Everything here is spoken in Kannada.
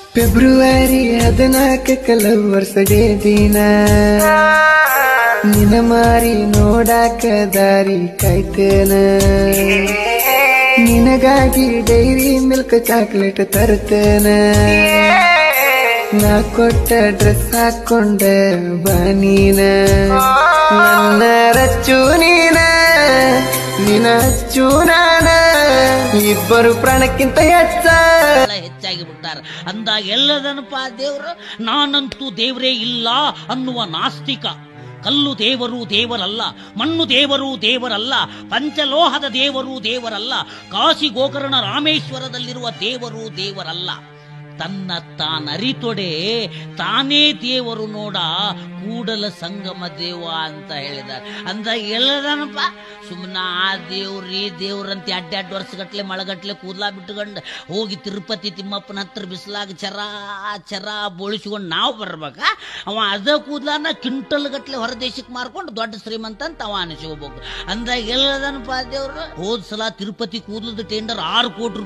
ಫೆಬ್ರವರಿ ಹದಿನಾಲ್ಕಕ್ಕ ಲವರ್ಸ್ ಡೇ ದಿನ ನಿನ ಮಾರಿ ನೋಡಾಕ ದಾರಿ ಕಾಯ್ತೇನ ನಿನಗಾಗಿ ಡೈರಿ ಮಿಲ್ಕ್ ಚಾಕ್ಲೇಟ್ ತರ್ತೇನ ನಾ ಕೊಟ್ಟ ಡ್ರೆಸ್ ಹಾಕೊಂಡ ಬಾನೀನ ನನ್ನ ರಚ್ಚು ನೀನ ನಿನ ಹಚ್ಚು ನಾನ ಇಬ್ಬರು ಪ್ರಾಣಕ್ಕಿಂತ ಹೆಚ್ಚ ಬಹಳ ಹೆಚ್ಚಾಗಿ ಬಿಟ್ಟಾರ ಅಂದಾಗ ಎಲ್ಲದನಪ್ಪ ದೇವ್ರು ನಾನಂತೂ ದೇವರೇ ಇಲ್ಲ ಅನ್ನುವ ನಾಸ್ತಿಕ ಕಲ್ಲು ದೇವರು ದೇವರಲ್ಲ ಮಣ್ಣು ದೇವರು ದೇವರಲ್ಲ ಪಂಚಲೋಹದ ದೇವರು ದೇವರಲ್ಲ ಕಾಶಿ ಗೋಕರ್ಣ ರಾಮೇಶ್ವರದಲ್ಲಿರುವ ದೇವರು ದೇವರಲ್ಲ ತನ್ನ ತಾನರಿತೊಡೆ ತಾನೇ ದೇವರು ನೋಡ ಕೂಡಲ ಸಂಗಮ ದೇವ ಅಂತ ಹೇಳಿದ್ದಾರೆ ಅಂದಾಗ ಎಲ್ಲದನಪ್ಪ ಸುಮ್ಮನೆ ಆ ದೇವ್ರು ಈ ದೇವ್ರಂತ ಅಡ್ಡ ಅಡ್ಡ ವರ್ಷಗಟ್ಲೆ ಮಳಗಟ್ಲೆ ಕೂದ್ಲಾ ಬಿಟ್ಕೊಂಡು ಹೋಗಿ ತಿರುಪತಿ ತಿಮ್ಮಪ್ಪನ ಹತ್ರ ಬಿಸಿಲಾಗ ಚರ ಚರ ಬೋಳಿಸ್ಕೊಂಡು ನಾವು ಬರ್ಬೇಕಾ ಅವ ಅದ ಕೂದ್ಲಾನ ಕ್ವಿಂಟಲ್ ಗಟ್ಲೆ ಹೊರದೇಶಕ್ಕೆ ಮಾರ್ಕೊಂಡು ದೊಡ್ಡ ಶ್ರೀಮಂತ ಅಂತ ಅವ ಅನಿಸ್ಕೋಬೇಕು ಅಂದಾಗ ಎಲ್ಲದನಪ್ಪ ದೇವ್ರು ಹೋದ್ ಸಲ ತಿರುಪತಿ ಕೂದಲದ ಟೆಂಡರ್ ಆರು ಕೋಟಿ